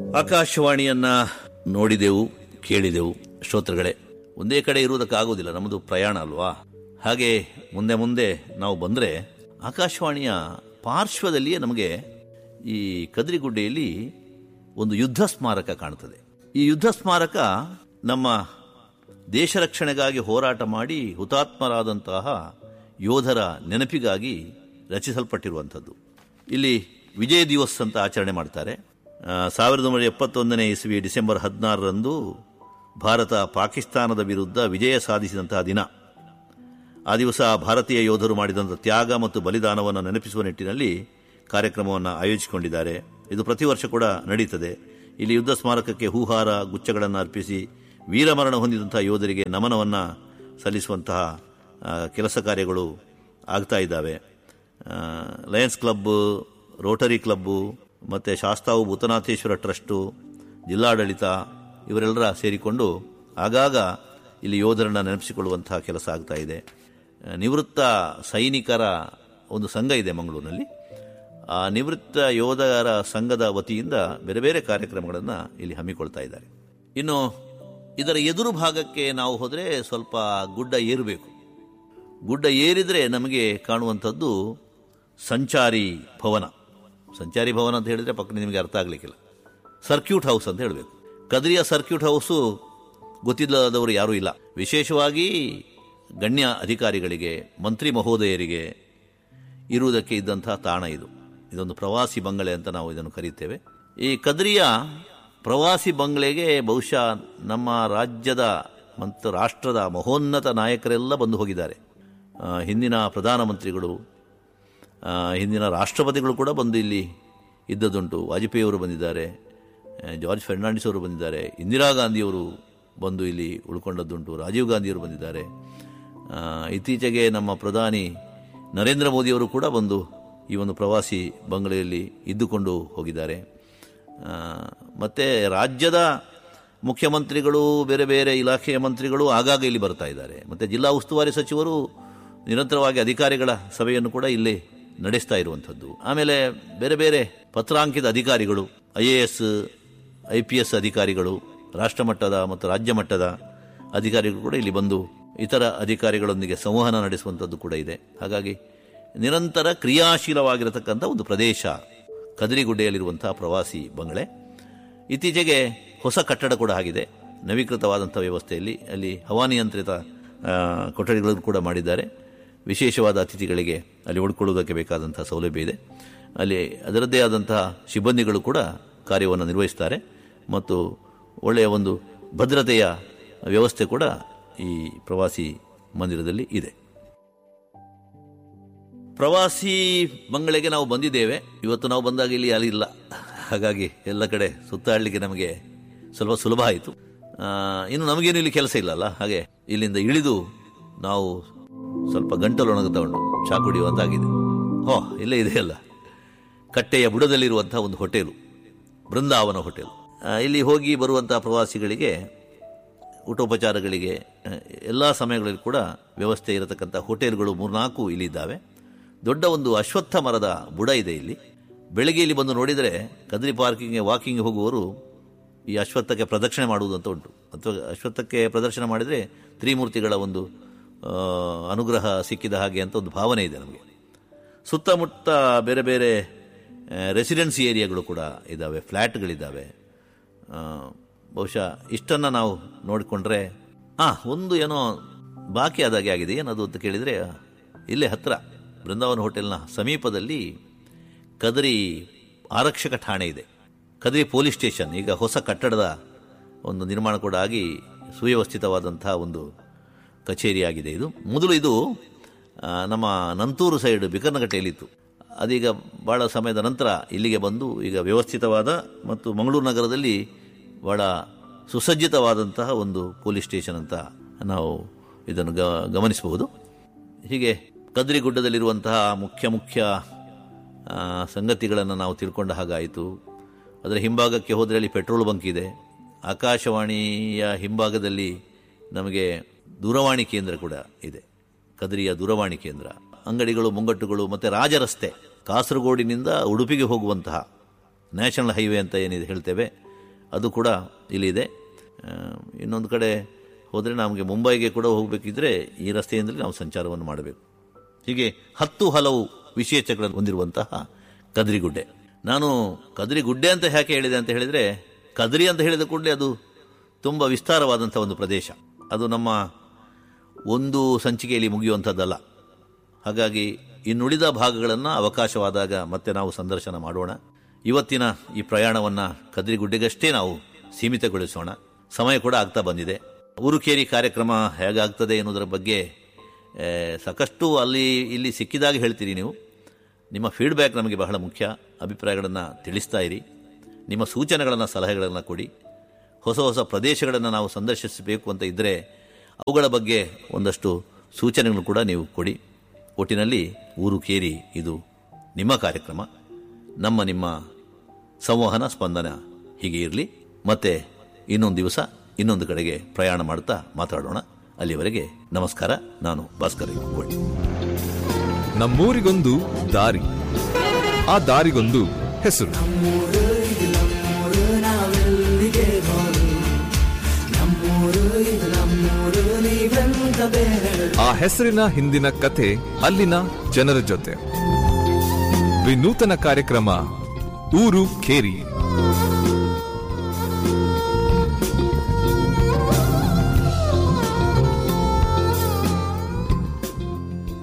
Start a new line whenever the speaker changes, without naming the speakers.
ಆಕಾಶವಾಣಿಯನ್ನ ನೋಡಿದೆವು ಕೇಳಿದೆವು ಶ್ರೋತೃಗಳೇ ಒಂದೇ ಕಡೆ ಇರುವುದಕ್ಕಾಗೋದಿಲ್ಲ ನಮ್ಮದು ಪ್ರಯಾಣ ಅಲ್ವಾ ಹಾಗೆ ಮುಂದೆ ಮುಂದೆ ನಾವು ಬಂದರೆ ಆಕಾಶವಾಣಿಯ ಪಾರ್ಶ್ವದಲ್ಲಿಯೇ ನಮಗೆ ಈ ಕದ್ರಿಗುಡ್ಡೆಯಲ್ಲಿ ಒಂದು ಯುದ್ಧ ಸ್ಮಾರಕ ಕಾಣುತ್ತದೆ ಈ ಯುದ್ಧ ಸ್ಮಾರಕ ನಮ್ಮ ದೇಶ ರಕ್ಷಣೆಗಾಗಿ ಹೋರಾಟ ಮಾಡಿ ಹುತಾತ್ಮರಾದಂತಹ ಯೋಧರ ನೆನಪಿಗಾಗಿ ರಚಿಸಲ್ಪಟ್ಟಿರುವಂಥದ್ದು ಇಲ್ಲಿ ವಿಜಯ ದಿವಸ್ ಅಂತ ಆಚರಣೆ ಮಾಡ್ತಾರೆ ಆ, ಸಾವಿರದ ಒಂಬೈನೂರ ಎಪ್ಪತ್ತೊಂದನೇ ಇಸ್ವಿ ಡಿಸೆಂಬರ್ ಹದಿನಾರರಂದು ಭಾರತ ಪಾಕಿಸ್ತಾನದ ವಿರುದ್ಧ ವಿಜಯ ಸಾಧಿಸಿದಂತಹ ದಿನ ಆ ದಿವಸ ಭಾರತೀಯ ಯೋಧರು ಮಾಡಿದಂಥ ತ್ಯಾಗ ಮತ್ತು ಬಲಿದಾನವನ್ನು ನೆನಪಿಸುವ ನಿಟ್ಟಿನಲ್ಲಿ ಕಾರ್ಯಕ್ರಮವನ್ನು ಆಯೋಜಿಸಿಕೊಂಡಿದ್ದಾರೆ ಇದು ಪ್ರತಿ ವರ್ಷ ಕೂಡ ನಡೀತದೆ ಇಲ್ಲಿ ಯುದ್ಧ ಸ್ಮಾರಕಕ್ಕೆ ಹೂಹಾರ ಗುಚ್ಛಗಳನ್ನು ಅರ್ಪಿಸಿ ವೀರಮರಣ ಹೊಂದಿದಂತಹ ಯೋಧರಿಗೆ ನಮನವನ್ನು ಸಲ್ಲಿಸುವಂತಹ ಆ, ಕೆಲಸ ಕಾರ್ಯಗಳು ಆಗ್ತಾ ಇದ್ದಾವೆ ಆ, ಲಯನ್ಸ್ ಕ್ಲಬ್ ರೋಟರಿ ಕ್ಲಬ್ಬು ಮತ್ತು ಶಾಸ್ತಾವು ಭೂತನಾಥೇಶ್ವರ ಟ್ರಸ್ಟು ಜಿಲ್ಲಾಡಳಿತ ಇವರೆಲ್ಲರ ಸೇರಿಕೊಂಡು ಆಗಾಗ ಇಲ್ಲಿ ಯೋಧರನ್ನು ನೆನಪಿಸಿಕೊಳ್ಳುವಂತಹ ಕೆಲಸ ಆಗ್ತಾ ಇದೆ ಆ, ನಿವೃತ್ತ ಸೈನಿಕರ ಒಂದು ಸಂಘ ಇದೆ ಮಂಗಳೂರಿನಲ್ಲಿ ಆ ನಿವೃತ್ತ ಯೋಧರ ಸಂಘದ ವತಿಯಿಂದ ಬೇರೆ ಬೇರೆ ಕಾರ್ಯಕ್ರಮಗಳನ್ನು ಇಲ್ಲಿ ಹಮ್ಮಿಕೊಳ್ತಾ ಇದ್ದಾರೆ ಇನ್ನು ಇದರ ಎದುರು ಭಾಗಕ್ಕೆ ನಾವು ಹೋದರೆ ಸ್ವಲ್ಪ ಗುಡ್ಡ ಏರಬೇಕು ಗುಡ್ಡ ಏರಿದರೆ ನಮಗೆ ಕಾಣುವಂಥದ್ದು ಸಂಚಾರಿ ಭವನ ಸಂಚಾರಿ ಭವನ ಅಂತ ಹೇಳಿದರೆ ಪಕ್ಕ ನಿಮಗೆ ಅರ್ಥ ಆಗಲಿಕ್ಕಿಲ್ಲ ಸರ್ಕ್ಯೂಟ್ ಹೌಸ್ ಅಂತ ಹೇಳಬೇಕು ಕದ್ರಿಯ ಸರ್ಕ್ಯೂಟ್ ಹೌಸು ಗೊತ್ತಿಲ್ಲದವರು ಯಾರೂ ಇಲ್ಲ ವಿಶೇಷವಾಗಿ ಗಣ್ಯ ಅಧಿಕಾರಿಗಳಿಗೆ ಮಂತ್ರಿ ಮಹೋದಯರಿಗೆ ಇರುವುದಕ್ಕೆ ಇದ್ದಂತಹ ತಾಣ ಇದು ಇದೊಂದು ಪ್ರವಾಸಿ ಬಂಗಲೆ ಅಂತ ನಾವು ಇದನ್ನು ಕರೀತೇವೆ ಈ ಕದ್ರಿಯ ಪ್ರವಾಸಿ ಬಂಗಲೆಗೆ ಬಹುಶಃ ನಮ್ಮ ರಾಜ್ಯದ ಮತ್ತು ರಾಷ್ಟ್ರದ ಮಹೋನ್ನತ ನಾಯಕರೆಲ್ಲ ಬಂದು ಹೋಗಿದ್ದಾರೆ ಆ, ಹಿಂದಿನ ಪ್ರಧಾನಮಂತ್ರಿಗಳು ಆ, ಹಿಂದಿನ ರಾಷ್ಟ್ರಪತಿಗಳು ಕೂಡ ಬಂದು ಇಲ್ಲಿ ಇದ್ದದುಂಟು ವಾಜಪೇಯಿಯವರು ಬಂದಿದ್ದಾರೆ ಆ, ಜಾರ್ಜ್ ಫೆರ್ನಾಂಡಿಸ್ ಅವರು ಬಂದಿದ್ದಾರೆ ಇಂದಿರಾ ಗಾಂಧಿಯವರು ಬಂದು ಇಲ್ಲಿ ಉಳ್ಕೊಂಡದ್ದುಂಟು ರಾಜೀವ್ ಗಾಂಧಿಯವರು ಬಂದಿದ್ದಾರೆ ಆ, ಇತ್ತೀಚೆಗೆ ನಮ್ಮ ಪ್ರಧಾನಿ ನರೇಂದ್ರ ಮೋದಿಯವರು ಕೂಡ ಬಂದು ಈ ಒಂದು ಪ್ರವಾಸಿ ಬಂಗಲೆಯಲ್ಲಿ ಇದ್ದುಕೊಂಡು ಹೋಗಿದ್ದಾರೆ ಆ, ಮತ್ತೆ ರಾಜ್ಯದ ಮುಖ್ಯಮಂತ್ರಿಗಳು ಬೇರೆ ಬೇರೆ ಇಲಾಖೆಯ ಮಂತ್ರಿಗಳು ಆಗಾಗ ಇಲ್ಲಿ ಬರ್ತಾ ಇದ್ದಾರೆ ಮತ್ತು ಜಿಲ್ಲಾ ಉಸ್ತುವಾರಿ ಸಚಿವರು ನಿರಂತರವಾಗಿ ಅಧಿಕಾರಿಗಳ ಸಭೆಯನ್ನು ಕೂಡ ಇಲ್ಲಿ ನಡೆಸ್ತಾ ಇರುವಂಥದ್ದು ಆಮೇಲೆ ಬೇರೆ ಬೇರೆ ಪತ್ರಾಂಕಿತ ಅಧಿಕಾರಿಗಳು I A S I P S ಅಧಿಕಾರಿಗಳು ರಾಷ್ಟ್ರ ಮಟ್ಟದ ಮತ್ತು ರಾಜ್ಯ ಮಟ್ಟದ ಅಧಿಕಾರಿಗಳು ಕೂಡ ಇಲ್ಲಿ ಬಂದು ಇತರ ಅಧಿಕಾರಿಗಳೊಂದಿಗೆ ಸಂವಹನ ನಡೆಸುವಂಥದ್ದು ಕೂಡ ಇದೆ ಹಾಗಾಗಿ ನಿರಂತರ ಕ್ರಿಯಾಶೀಲವಾಗಿರತಕ್ಕಂಥ ಒಂದು ಪ್ರದೇಶ ಕದರಿಗುಡ್ಡೆಯಲ್ಲಿರುವಂತಹ ಪ್ರವಾಸಿ ಬಂಗಲೆ ಇತ್ತೀಚೆಗೆ ಹೊಸ ಕಟ್ಟಡ ಕೂಡ ಆಗಿದೆ ನವೀಕೃತವಾದಂಥ ವ್ಯವಸ್ಥೆಯಲ್ಲಿ ಅಲ್ಲಿ ಹವಾನಿಯಂತ್ರಿತ ಆ, ಕೊಠಡಿಗಳನ್ನು ಕೂಡ ಮಾಡಿದ್ದಾರೆ ವಿಶೇಷವಾದ ಅತಿಥಿಗಳಿಗೆ ಅಲ್ಲಿ ಉಳ್ಕೊಳ್ಳುವುದಕ್ಕೆ ಬೇಕಾದಂಥ ಸೌಲಭ್ಯ ಇದೆ ಅಲ್ಲಿ ಅದರದ್ದೇ ಆದಂತಹ ಸಿಬ್ಬಂದಿಗಳು ಕೂಡ ಕಾರ್ಯವನ್ನು ನಿರ್ವಹಿಸ್ತಾರೆ ಮತ್ತು ಒಳ್ಳೆಯ ಒಂದು ಭದ್ರತೆಯ ವ್ಯವಸ್ಥೆ ಕೂಡ ಈ ಪ್ರವಾಸಿ ಮಂದಿರದಲ್ಲಿ ಇದೆ ಪ್ರವಾಸಿ ಬಂಗಲೆಗೆ ನಾವು ಬಂದಿದ್ದೇವೆ ಇವತ್ತು ನಾವು ಬಂದಾಗ ಇಲ್ಲಿ ಅಲ್ಲಿ ಇಲ್ಲ ಹಾಗಾಗಿ ಎಲ್ಲ ಕಡೆ ಸುತ್ತಾಡಲಿಕ್ಕೆ ನಮಗೆ ಸ್ವಲ್ಪ ಸುಲಭ ಆಯಿತು ಆ, ಇನ್ನು ನಮಗೇನು ಇಲ್ಲಿ ಕೆಲಸ ಇಲ್ಲಲ್ಲ ಹಾಗೆ ಇಲ್ಲಿಂದ ಇಳಿದು ನಾವು ಸ್ವಲ್ಪ ಗಂಟಲು ಒಣಗುತ್ತಾ ಉಂಟು ಚಾ ಕುಡಿಯುವಂತಾಗಿದೆ ಹೋ ಇಲ್ಲೇ ಇದೆಯಲ್ಲ ಕಟ್ಟೆಯ ಬುಡದಲ್ಲಿರುವಂತಹ ಒಂದು ಹೋಟೆಲು ಬೃಂದಾವನ ಹೋಟೆಲ್ ಆ, ಇಲ್ಲಿ ಹೋಗಿ ಬರುವಂತಹ ಪ್ರವಾಸಿಗಳಿಗೆ ಊಟೋಪಚಾರಗಳಿಗೆ ಎಲ್ಲ ಸಮಯಗಳಲ್ಲಿ ಕೂಡ ವ್ಯವಸ್ಥೆ ಇರತಕ್ಕಂಥ ಹೋಟೆಲ್ಗಳು ಮೂರ್ನಾಲ್ಕು ಇಲ್ಲಿದ್ದಾವೆ ದೊಡ್ಡ ಒಂದು ಅಶ್ವತ್ಥ ಮರದ ಬುಡ ಇದೆ ಇಲ್ಲಿ ಬೆಳಗ್ಗೆ ಇಲ್ಲಿ ಬಂದು ನೋಡಿದರೆ ಕದ್ರಿ ಪಾರ್ಕಿಂಗ್ಗೆ ವಾಕಿಂಗ್ ಹೋಗುವವರು ಈ ಅಶ್ವತ್ಥಕ್ಕೆ ಪ್ರದಕ್ಷಿಣೆ ಮಾಡುವುದು ಅಂತ ಉಂಟು ಅಥವಾ ಅಶ್ವತ್ಥಕ್ಕೆ ಪ್ರದರ್ಶನ ಮಾಡಿದರೆ ತ್ರಿಮೂರ್ತಿಗಳ ಒಂದು ಆ, ಅನುಗ್ರಹ ಸಿಕ್ಕಿದ ಹಾಗೆ ಅಂತ ಒಂದು ಭಾವನೆ ಇದೆ ನಮಗೆ ಸುತ್ತಮುತ್ತ ಬೇರೆ ಬೇರೆ ರೆಸಿಡೆನ್ಸಿ ಏರಿಯಾಗಳು ಕೂಡ ಇದ್ದಾವೆ ಫ್ಲ್ಯಾಟ್ಗಳಿದ್ದಾವೆ ಆ, ಬಹುಶಃ ಇಷ್ಟನ್ನು ನಾವು ನೋಡಿಕೊಂಡ್ರೆ ಹಾಂ ಒಂದು ಏನೋ ಬಾಕಿ ಆದಾಗೆ ಆಗಿದೆ ಏನದು ಅಂತ ಕೇಳಿದರೆ ಇಲ್ಲೇ ಹತ್ತಿರ ಬೃಂದಾವನ ಹೋಟೆಲ್ನ ಸಮೀಪದಲ್ಲಿ ಕದರಿ ಆರಕ್ಷಕ ಠಾಣೆ ಇದೆ ಕದರಿ ಪೊಲೀಸ್ ಸ್ಟೇಷನ್ ಈಗ ಹೊಸ ಕಟ್ಟಡದ ಒಂದು ನಿರ್ಮಾಣ ಕೂಡ ಆಗಿ ಸುವ್ಯವಸ್ಥಿತವಾದಂತಹ ಒಂದು ಕಚೇರಿಯಾಗಿದೆ ಇದು ಮೊದಲು ಇದು ಆ, ನಮ್ಮ ನಂತೂರು ಸೈಡ್ ಬಿಕರ್ನಗಟ್ಟೆಯಲ್ಲಿತ್ತು ಅದೀಗ ಭಾಳ ಸಮಯದ ನಂತರ ಇಲ್ಲಿಗೆ ಬಂದು ಈಗ ವ್ಯವಸ್ಥಿತವಾದ ಮತ್ತು ಮಂಗಳೂರು ನಗರದಲ್ಲಿ ಭಾಳ ಸುಸಜ್ಜಿತವಾದಂತಹ ಒಂದು ಪೊಲೀಸ್ ಸ್ಟೇಷನ್ ಅಂತ ನಾವು ಇದನ್ನು ಗ ಗಮನಿಸಬಹುದು ಹೀಗೆ ಕದ್ರಿಗುಡ್ಡದಲ್ಲಿರುವಂತಹ ಮುಖ್ಯ ಮುಖ್ಯ ಆ, ಸಂಗತಿಗಳನ್ನು ನಾವು ತಿಳ್ಕೊಂಡ ಹಾಗಾಯಿತು ಅದರ ಹಿಂಭಾಗಕ್ಕೆ ಹೋದರೆ ಅಲ್ಲಿ ಪೆಟ್ರೋಲ್ ಬಂಕ್ ಇದೆ ಆಕಾಶವಾಣಿಯ ಹಿಂಭಾಗದಲ್ಲಿ ನಮಗೆ ದೂರವಾಣಿ ಕೇಂದ್ರ ಕೂಡ ಇದೆ ಕದ್ರಿಯ ದೂರವಾಣಿ ಕೇಂದ್ರ ಅಂಗಡಿಗಳು ಮುಂಗಟ್ಟುಗಳು ಮತ್ತು ರಾಜರಸ್ತೆ ಕಾಸರಗೋಡಿನಿಂದ ಉಡುಪಿಗೆ ಹೋಗುವಂತಹ ನ್ಯಾಷನಲ್ ಹೈವೇ ಅಂತ ಏನಿದೆ ಹೇಳ್ತೇವೆ ಅದು ಕೂಡ ಇಲ್ಲಿದೆ ಆ, ಇನ್ನೊಂದು ಕಡೆ ಹೋದರೆ ನಮಗೆ ಮುಂಬೈಗೆ ಕೂಡ ಹೋಗಬೇಕಿದ್ರೆ ಈ ರಸ್ತೆಯಿಂದಲೇ ನಾವು ಸಂಚಾರವನ್ನು ಮಾಡಬೇಕು ಹೀಗೆ ಹತ್ತು ಹಲವು ವಿಶೇಷಗಳನ್ನು ಹೊಂದಿರುವಂತಹ ಕದ್ರಿಗುಡ್ಡೆ ನಾನು ಕದ್ರಿಗುಡ್ಡೆ ಅಂತ ಯಾಕೆ ಹೇಳಿದೆ ಅಂತ ಹೇಳಿದರೆ ಕದ್ರಿ ಅಂತ ಹೇಳಿದ ಕೂಡಲೇ ಅದು ತುಂಬ ವಿಸ್ತಾರವಾದಂಥ ಒಂದು ಪ್ರದೇಶ ಅದು ನಮ್ಮ ಒಂದು ಸಂಚಿಕೆಯಲ್ಲಿ ಮುಗಿಯುವಂಥದ್ದಲ್ಲ ಹಾಗಾಗಿ ಇನ್ನುಳಿದ ಭಾಗಗಳನ್ನು ಅವಕಾಶವಾದಾಗ ಮತ್ತೆ ನಾವು ಸಂದರ್ಶನ ಮಾಡೋಣ ಇವತ್ತಿನ ಈ ಪ್ರಯಾಣವನ್ನು ಕದ್ರಿಗುಡ್ಡೆಗಷ್ಟೇ ನಾವು ಸೀಮಿತಗೊಳಿಸೋಣ ಸಮಯ ಕೂಡ ಆಗ್ತಾ ಬಂದಿದೆ ಊರುಕೇರಿ ಕಾರ್ಯಕ್ರಮ ಹೇಗಾಗ್ತದೆ ಎನ್ನುವುದರ ಬಗ್ಗೆ ಆ, ಸಾಕಷ್ಟು ಅಲ್ಲಿ ಇಲ್ಲಿ ಸಿಕ್ಕಿದಾಗ ಹೇಳ್ತೀರಿ ನೀವು ನಿಮ್ಮ ಫೀಡ್ಬ್ಯಾಕ್ ನಮಗೆ ಬಹಳ ಮುಖ್ಯ ಅಭಿಪ್ರಾಯಗಳನ್ನು ತಿಳಿಸ್ತಾ ಇರಿ ನಿಮ್ಮ ಸೂಚನೆಗಳನ್ನು ಸಲಹೆಗಳನ್ನು ಕೊಡಿ ಹೊಸ ಹೊಸ ಪ್ರದೇಶಗಳನ್ನು ನಾವು ಸಂದರ್ಶಿಸಬೇಕು ಅಂತ ಇದ್ದರೆ ಅವುಗಳ ಬಗ್ಗೆ ಒಂದಷ್ಟು ಸೂಚನೆಗಳನ್ನು ಕೂಡ ನೀವು ಕೊಡಿ ಒಟ್ಟಿನಲ್ಲಿ ಊರು ಕೇರಿ ಇದು ನಿಮ್ಮ ಕಾರ್ಯಕ್ರಮ ನಮ್ಮ ನಿಮ್ಮ ಸಂವಹನ ಸ್ಪಂದನ ಹೀಗೆ ಇರಲಿ ಮತ್ತೆ ಇನ್ನೊಂದು ದಿವಸ ಇನ್ನೊಂದು ಕಡೆಗೆ ಪ್ರಯಾಣ ಮಾಡ್ತಾ ಮಾತಾಡೋಣ ಅಲ್ಲಿವರೆಗೆ ನಮಸ್ಕಾರ ನಾನು ಭಾಸ್ಕರ್ ಕೋಟಿ
ನಮ್ಮೂರಿಗೊಂದು ದಾರಿ ಆ ದಾರಿಗೊಂದು ಹೆಸರು ಆ ಹೆಸರಿನ ಹಿಂದಿನ ಕಥೆ ಅಲ್ಲಿನ ಜನರ ಜೊತೆ ವಿನೂತನ ಕಾರ್ಯಕ್ರಮ ಊರು ಖೇರಿ